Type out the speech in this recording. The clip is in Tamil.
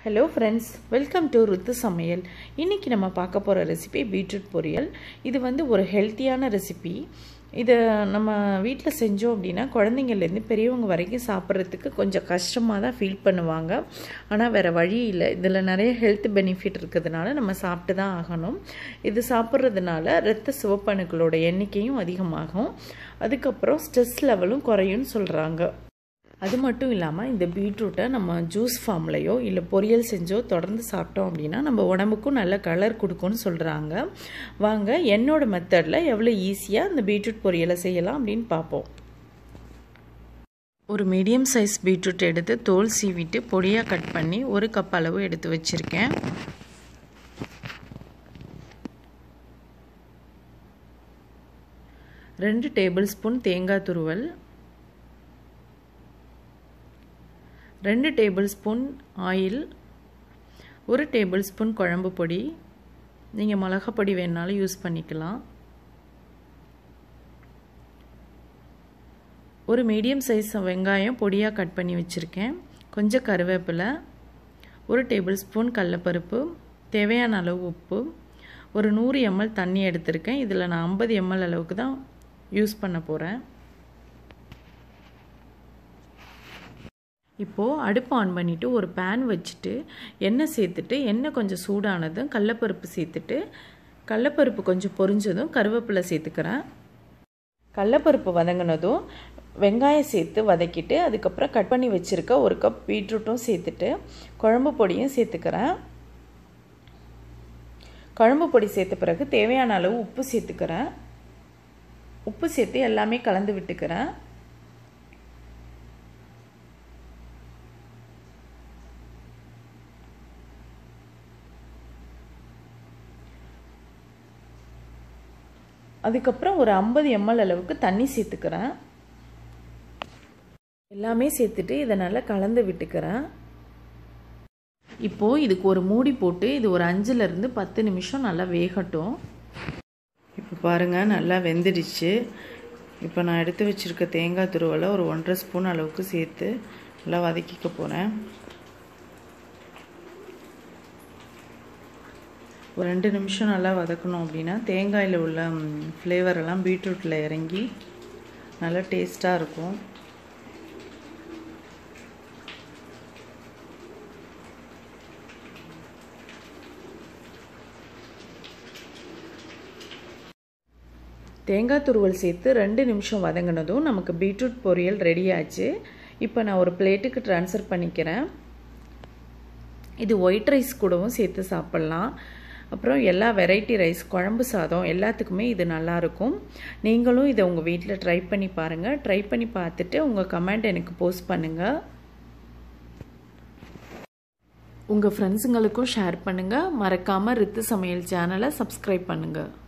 ஹலோ ஃப்ரெண்ட்ஸ் வெல்கம் டு ருத்து சமையல் இன்றைக்கி நம்ம பார்க்க போகிற ரெசிபி பீட்ரூட் பொரியல் இது வந்து ஒரு ஹெல்த்தியான ரெசிபி இதை நம்ம வீட்டில் செஞ்சோம் அப்படின்னா குழந்தைங்கள்லேருந்து பெரியவங்க வரைக்கும் சாப்பிட்றதுக்கு கொஞ்சம் கஷ்டமாக தான் ஃபீல் பண்ணுவாங்க ஆனால் வேறு வழி இல்லை இதில் நிறைய ஹெல்த் பெனிஃபிட் இருக்கிறதுனால நம்ம சாப்பிட்டு தான் ஆகணும் இது சாப்பிட்றதுனால இரத்த சிவப்பணுக்களோட எண்ணிக்கையும் அதிகமாகும் அதுக்கப்புறம் ஸ்ட்ரெஸ் லெவலும் குறையும்னு சொல்கிறாங்க அது மட்டும் இல்லாமல் இந்த பீட்ரூட்டை நம்ம ஜூஸ் ஃபார்ம்லையோ இல்லை பொரியல் செஞ்சோ தொடர்ந்து சாப்பிட்டோம் அப்படின்னா நம்ம உடம்புக்கும் நல்ல கலர் கொடுக்கும்னு சொல்கிறாங்க வாங்க என்னோடய மெத்தடில் எவ்வளோ ஈஸியாக இந்த பீட்ரூட் பொரியலை செய்யலாம் அப்படின்னு பார்ப்போம் ஒரு மீடியம் சைஸ் பீட்ரூட் எடுத்து தோல் சீவிட்டு பொடியாக கட் பண்ணி ஒரு கப் அளவு எடுத்து வச்சுருக்கேன் ரெண்டு டேபிள் ஸ்பூன் தேங்காய் துருவல் ரெண்டு டேபிள் ஸ்பூன் ஆயில் ஒரு டேபிள் ஸ்பூன் குழம்பு பொடி நீங்கள் மிளகாப்பொடி வேணாலும் யூஸ் பண்ணிக்கலாம் ஒரு மீடியம் சைஸ் வெங்காயம் பொடியாக கட் பண்ணி வச்சுருக்கேன் கொஞ்சம் கருவேப்பிலை ஒரு டேபிள் ஸ்பூன் கடலப்பருப்பு தேவையான அளவு உப்பு ஒரு நூறு எம்எல் தண்ணி எடுத்திருக்கேன் இதில் நான் ஐம்பது எம்எல் அளவுக்கு தான் யூஸ் பண்ண போகிறேன் இப்போது அடுப்பு ஆன் பண்ணிவிட்டு ஒரு பேன் வச்சுட்டு எண்ணெய் சேர்த்துட்டு எண்ணெய் கொஞ்சம் சூடானதும் கடலப்பருப்பு சேர்த்துட்டு கடலப்பருப்பு கொஞ்சம் பொரிஞ்சதும் கருவேப்பிலை சேர்த்துக்கிறேன் கடலப்பருப்பு வதங்கினதும் வெங்காயம் சேர்த்து வதக்கிட்டு அதுக்கப்புறம் கட் பண்ணி வச்சுருக்க ஒரு கப் பீட்ரூட்டும் சேர்த்துட்டு குழம்பு பொடியும் சேர்த்துக்கிறேன் குழம்பு பொடி சேர்த்த பிறகு தேவையான அளவு உப்பு சேர்த்துக்கிறேன் உப்பு சேர்த்து எல்லாமே கலந்து விட்டுக்கிறேன் அதுக்கப்புறம் ஒரு ஐம்பது எம்எல் அளவுக்கு தண்ணி சேர்த்துக்கிறேன் எல்லாமே சேர்த்துட்டு இதை நல்லா கலந்து விட்டுக்கிறேன் இப்போது இதுக்கு ஒரு மூடி போட்டு இது ஒரு அஞ்சுலேருந்து பத்து நிமிஷம் நல்லா வேகட்டும் இப்போ பாருங்கள் நல்லா வெந்துடுச்சு இப்போ நான் எடுத்து வச்சுருக்க தேங்காய் துருவலை ஒரு ஒன்றரை ஸ்பூன் அளவுக்கு சேர்த்து நல்லா வதக்கிக்க போகிறேன் ஒரு ரெண்டு நிமிஷம் நல்லா வதக்கணும் அப்படின்னா தேங்காயில் உள்ள ஃப்ளேவரெல்லாம் பீட்ரூட்டில் இறங்கி நல்லா டேஸ்ட்டாக இருக்கும் தேங்காய் துருவல் சேர்த்து ரெண்டு நிமிஷம் வதங்கினதும் நமக்கு பீட்ரூட் பொரியல் ரெடி ஆச்சு இப்போ நான் ஒரு பிளேட்டுக்கு ட்ரான்ஸ்ஃபர் பண்ணிக்கிறேன் இது ஒயிட் ரைஸ் கூடவும் சேர்த்து சாப்பிட்லாம் அப்புறம் எல்லா வெரைட்டி ரைஸ் குழம்பு சாதம் எல்லாத்துக்குமே இது நல்லாயிருக்கும் நீங்களும் இதை உங்கள் வீட்டில் ட்ரை பண்ணி பாருங்கள் ட்ரை பண்ணி பார்த்துட்டு உங்கள் கமெண்ட் எனக்கு போஸ்ட் பண்ணுங்கள் உங்கள் ஃப்ரெண்ட்ஸுங்களுக்கும் ஷேர் பண்ணுங்கள் மறக்காமல் ரித்து சமையல் சேனலை சப்ஸ்கிரைப் பண்ணுங்கள்